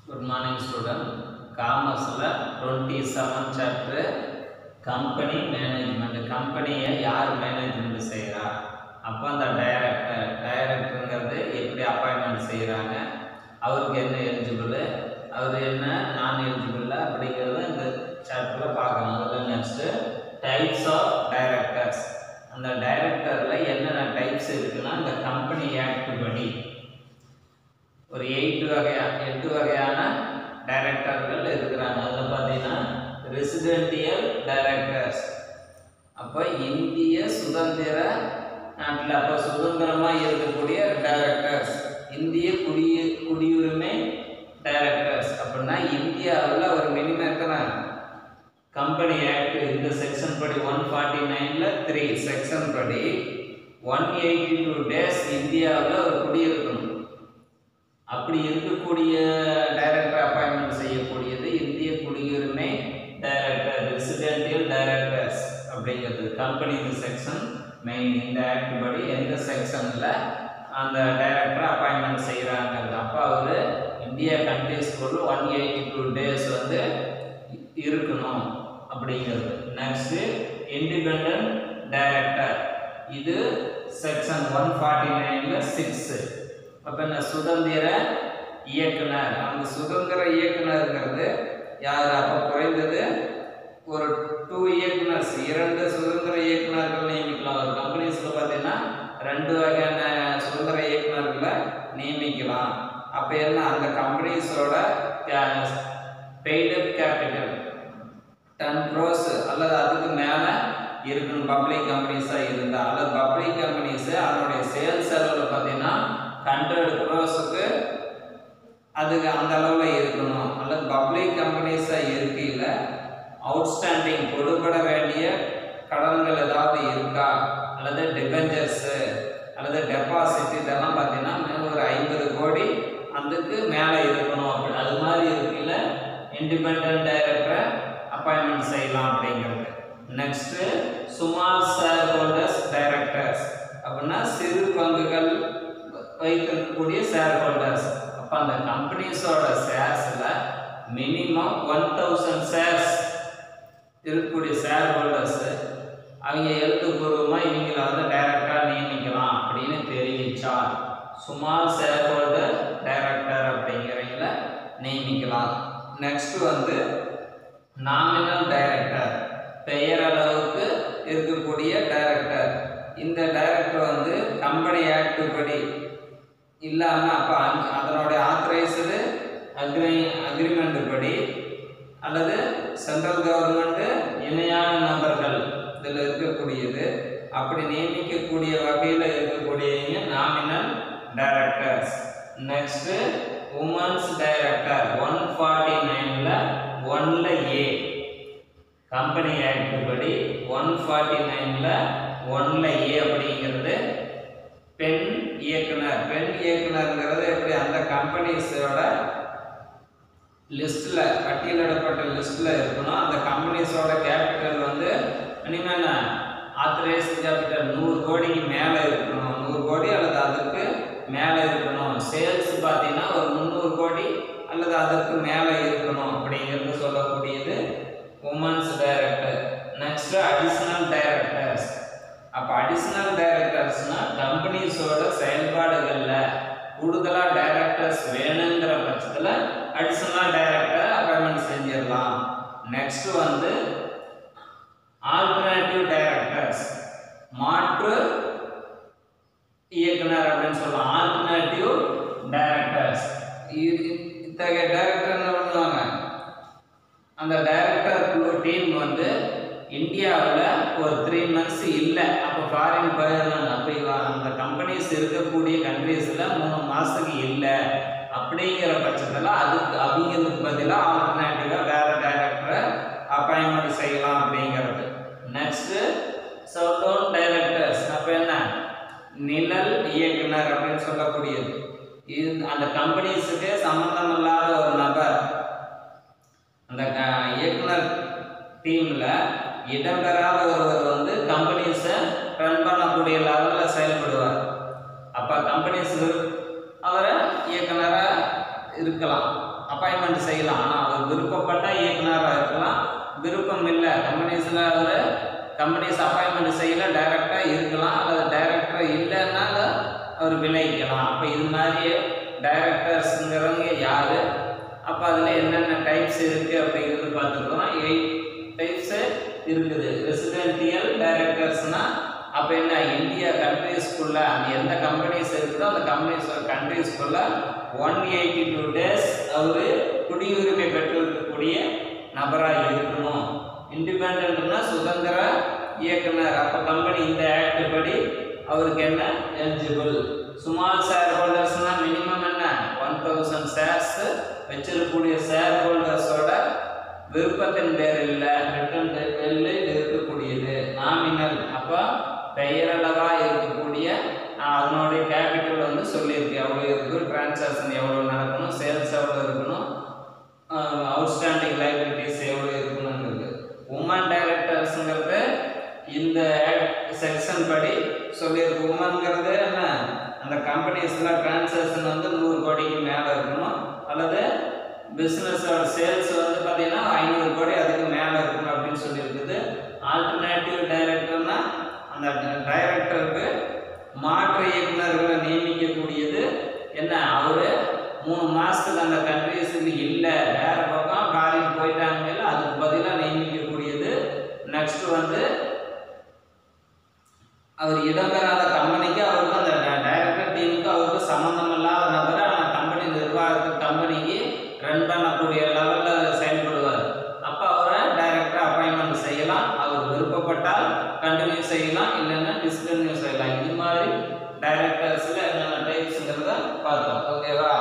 good morning student காமர்ஸில் twenty seven chapter company management கம்பெனியை யார் மேனேஜ்மெண்ட் செய்கிறா அப்போ அந்த டைரக்டர் டைரக்டருங்கிறது எப்படி அப்பாயின்மெண்ட் செய்கிறாங்க அவருக்கு என்ன எலிஜிபிள் அவர் என்ன நான் எலிஜிபிள் அப்படிங்கிறத இந்த சாப்டரில் பார்க்கலாம் அதில் நெக்ஸ்ட்டு டைப்ஸ் ஆஃப் டைரக்டர்ஸ் அந்த டைரக்டரில் என்னென்ன டைப்ஸ் இருக்குன்னா இந்த கம்பெனி ஆக்ட் படி ஒரு எயிட் வகையா எட்டு வகையான டைரக்டர்கள் இருக்கிறாங்க அதில் பார்த்தீங்கன்னா ரெசிடென்டியல் டைரக்டர்ஸ் அப்போ இந்திய சுதந்திர நாட்டில் அப்போ சுதந்திரமாக இருக்கக்கூடிய டைரக்டர்ஸ் இந்திய குடிய குடியுரிமை டைரக்டர்ஸ் அப்படின்னா இந்தியாவில் ஒரு மினிமம் எத்தனை கம்பெனி ஆக்ட் இந்த செக்ஷன் படி ஒன் ஃபார்ட்டி நைனில் த்ரீ செக்ஷன் படி ஒன் எயிட்டி டூ டேஸ் இந்தியாவில் ஒரு குடியிருக்கணும் அப்படி இருக்கக்கூடிய டைரக்டர் அப்பாயின்மெண்ட் செய்யக்கூடியது இந்திய குடியுரிமை டைரக்டர் ரெசிடென்டியல் டைரக்டர்ஸ் அப்படிங்கிறது கம்பெனி செக்ஷன் மெயின் இந்த ஆக்ட் படி எந்த செக்ஷனில் அந்த டைரக்டர் அப்பாயின்மெண்ட் செய்கிறாங்கிறது அப்போ அவர் இந்தியா கண்ட்ரிஸ்குள்ள ஒன் எயிட்டி டூ டேஸ் வந்து இருக்கணும் அப்படிங்கிறது நெக்ஸ்ட்டு இண்டிபெண்ட் டைரக்டர் இது செக்ஷன் ஒன் ஃபார்ட்டி நைனில் சிக்ஸு அப்போ என்ன சுதந்திர இயக்குனர் அந்த சுதந்திர இயக்குனருங்கிறது யார் அப்போ குறைந்தது ஒரு டூ இயக்குனர்ஸ் இரண்டு சுதந்திர இயக்குனர்கள் நியமிக்கலாம் ஒரு கம்பெனிஸில் பார்த்தீங்கன்னா ரெண்டு வகையான சுதந்திர இயக்குனர்களை நியமிக்கலாம் அப்போ என்ன அந்த கம்பெனிஸோட பெய்டு கேபிட்டல் டென் க்ரோஸ் அல்லது அதுக்கு மேலே இருக்கணும் பப்ளிக் கம்பெனிஸாக இருந்தால் அல்லது பப்ளிக் கம்பெனிஸு அதனுடைய சேல்ஸ் அளவில் பார்த்தீங்கன்னா ஹண்ட்ரட் க்ரோஸுக்கு அதுக்கு அந்த அளவில் இருக்கணும் அல்லது பப்ளிக் கம்பெனிஸாக இருக்கையில் அவுட்ஸ்டாண்டிங் கொடுபட வேண்டிய கடன்கள் ஏதாவது இருக்கா அல்லது டிபெஞ்சர்ஸு அல்லது டெபாசிட் இதெல்லாம் பார்த்தீங்கன்னா மேலே ஒரு ஐம்பது கோடி அதுக்கு மேலே இருக்கணும் அப்படி அது மாதிரி இருக்கையில் இண்டிபெண்ட் டைரக்டரை அப்பாயின்மெண்ட் செய்யலாம் அப்படிங்கிறது next small shareholders directors அப்படின்னா சிறு பங்குகள் வைத்திருக்கக்கூடிய ஷேர் ஹோல்டர்ஸ் அப்போ அந்த கம்பெனிஸோட ஷேர்ஸில் மினிமம் ஒன் தௌசண்ட் ஷேர்ஸ் இருக்கக்கூடிய ஷேர் ஹோல்டர்ஸு அவங்க எழுத்துப்பூர்வமாக இவங்களை வந்து டைரக்டாக நியமிக்கலாம் அப்படின்னு தெரிவித்தார் சுமால் ஷேர் ஹோல்டர் டைரக்டர் அப்படிங்கிறவங்கள நியமிக்கலாம் நெக்ஸ்ட் வந்து நாமினல் டைரக்டர் பெயரளவுக்கு இருக்கக்கூடிய டைரக்டர் இந்த டைரக்டர் வந்து கம்பெனி ஆக்ட் படி இல்லாமல் அப்போ அதனுடைய ஆத்தரைஸ்டு அக்ரி அக்ரிமெண்ட் படி அல்லது சென்ட்ரல் கவர்மெண்ட்டு இணையான நபர்கள் இதில் இருக்கக்கூடியது அப்படி நியமிக்கக்கூடிய வகையில் இருக்கக்கூடியவங்க nominal directors next womens director one forty நைனில் ஒன்ல ஏ கம்பெனி ஆக்ட் படி ஒன் ஃபார்ட்டி நைனில் ஒன்ல ஏ அப்படிங்கிறது பெண் இயக்குனர் பெண் இயக்குனருங்கிறது எப்படி அந்த கம்பெனிஸோட லிஸ்ட்டில் பட்டியலிடப்பட்ட லிஸ்ட்டில் இருக்கணும் அந்த கம்பெனிஸோட கேபிட்டல் வந்து மினிமம் ஆத்தரைஸ் கேபிட்டல் நூறு கோடிக்கு மேலே இருக்கணும் நூறு கோடி அல்லது அதுக்கு மேலே இருக்கணும் சேல்ஸ் பார்த்தீங்கன்னா ஒரு முந்நூறு கோடி அல்லது அதற்கு மேலே இருக்கணும் அப்படிங்கிறது சொல்லக்கூடியது womens director next additional directors அப்போ அடிஷ்னல் டைரக்டர்ஸ்னால் கம்பெனிஸோட செயல்பாடுகளில் கூடுதலாக டைரக்டர்ஸ் வேணுங்கிற பட்சத்தில் அடிஷ்னல் டைரக்டர் அப்பாயின்மெண்ட் செஞ்சிடலாம் நெக்ஸ்ட் வந்து ஆல்டர்னேட்டிவ் டைரக்டர்ஸ் மாற்று இயக்குனர் அப்படின்னு சொல்லலாம் ஆல்டர்னேட்டிவ் டைரக்டர்ஸ் இத்தகைய டைரக்டர் என்ன பண்ணுவாங்க அந்த டைரக்டர் குழு டீம் வந்து இந்தியாவில் ஒரு த்ரீ மந்த்ஸ் இல்லை அப்போ ஃபாரின் போயிடுறாங்க அப்போ இவன் அந்த கம்பெனிஸ் இருக்கக்கூடிய கண்ட்ரீஸில் மூணு மாதத்துக்கு இல்லை அப்படிங்கிற பட்சத்தில் அதுக்கு அவங்களுக்கு பதிலாக ஆல்டர்னேட்டிவாக வேறு டைரக்டரை அப்பாயின்மெண்ட் செய்யலாம் அப்படிங்கிறது நெக்ஸ்ட்டு சவுண்டோன் டைரக்டர்ஸ் அப்போ என்ன நிழல் இயக்குனர் அப்படின்னு சொல்லக்கூடியது இது அந்த கம்பெனிஸுக்கு சம்மந்தம் இல்லாத ஒரு நபர் அந்த இயக்குனர் டீமில் இடம்பெறாத ஒருவர் வந்து கம்பெனிஸை ரன் பண்ணக்கூடிய லெவலில் செயல்படுவார் அப்போ கம்பெனிஸ் அவரை இயக்குனராக இருக்கலாம் அப்பாயின்மெண்ட் செய்யலாம் ஆனால் அவர் விருப்பப்பட்ட இயக்குனராக இருக்கலாம் விருப்பம் இல்லை கம்பெனிஸில் அவர் கம்பெனிஸ் அப்பாயின்மெண்ட் செய்யல டைரக்டாக இருக்கலாம் அல்லது டைரக்டர் இல்லைன்னால அவர் விலகிக்கலாம் அப்போ இது மாதிரி டைரக்டர்ஸுங்கிறவங்க யார் அப்போ அதில் என்னென்ன டைப்ஸ் இருக்குது அப்படிங்கிறது பார்த்துக்கலாம் எயிட் டைப்ஸு இருக்குது ரெசிடென்டியல் டைரக்டர்ஸ்னால் அப்போ என்ன இந்தியா கண்ட்ரீஸ்க்குள்ளே அந்த எந்த கம்பெனிஸ் இருக்குதோ அந்த கம்பெனிஸ் கண்ட்ரீஸ்க்குள்ளே ஒன் எயிட்டி டூ டேஸ் அவர் குடியுரிமை பெற்றிருக்கக்கூடிய நபராக இருக்கணும் இண்டிபெண்ட்னா சுதந்திர இயக்குனர் அப்போ கம்பெனி இந்த ஆக்ட் படி அவருக்கு என்ன எலிஜிபிள் ஸ்மால் ஷேர் ஹோல்டர்ஸ்னால் மினிமம் என்ன ஒன் தௌசண்ட் ஷேர்ஸ் வச்சிருக்கக்கூடிய ஷேர் ஹோல்டர்ஸோட விருப்பத்தின் பேரில் ரிட்டன் பேரில் இருக்கக்கூடியது நாமினல் அப்போ பெயரளவாக இருக்கக்கூடிய நான் அதனுடைய கேபிட்டல் வந்து சொல்லியிருக்கேன் எவ்வளோ இருக்குது டிரான்சாக்ஷன் எவ்வளோ நடக்கணும் சேல்ஸ் எவ்வளோ இருக்கணும் அவுட்ஸ்டாண்டிங் லைபிலிட்டிஸ் எவ்வளோ இருக்கணுங்கிறது உமன் டைரக்டர்ஸுங்கிறது இந்த செக்ஷன் படி சொல்லியிருக்கு உமன்ங்கிறது என்ன அந்த கம்பெனிஸில் டிரான்சாக்ஷன் வந்து நூறு கோடிக்கு மேலே இருக்கணும் அல்லது பிஸ்னஸோட சேல்ஸ் வந்து பார்த்தீங்கன்னா ஐநூறு கோடி அதுக்கு மேலே இருக்கணும் அப்படின்னு சொல்லியிருக்குது ஆல்டர்னேட்டிவ் டைரக்டர்னா அந்த டைரக்டருக்கு மாற்று இயக்குனர்களை நியமிக்கக்கூடியது என்ன அவர் மூணு மாதத்துக்கு அந்த கண்ட்ரீஸுக்கு இல்லை வேற பக்கம் ஃபாரின் போயிட்டாங்க இல்லை அதுக்கு பதிலாக நியமிக்கக்கூடியது நெக்ஸ்ட் வந்து அவர் இடம்பெறாத கம்பெனிக்கு அவருக்கு அந்த டைரக்டர் டீமுக்கு அவருக்கு சம்மந்தம் இல்லாத நபர் ஆனால் கம்பெனி நிர்வாகத்துக்கு கம்பெனிக்கு ரன் பண்ணக்கூடிய லெவலில் செயல்படுவார் அப்போ அவரை டைரக்டர் அப்பாயின்மெண்ட் செய்யலாம் அவர் விருப்பப்பட்டால் கண்டினியூ செய்யலாம் இல்லைன்னா டிஸ்கன்டினியூ செய்யலாம் இது மாதிரி டைரக்டர்ஸில் என்னென்ன டைப்ஸுங்கிறத பார்த்தோம் ஓகேவா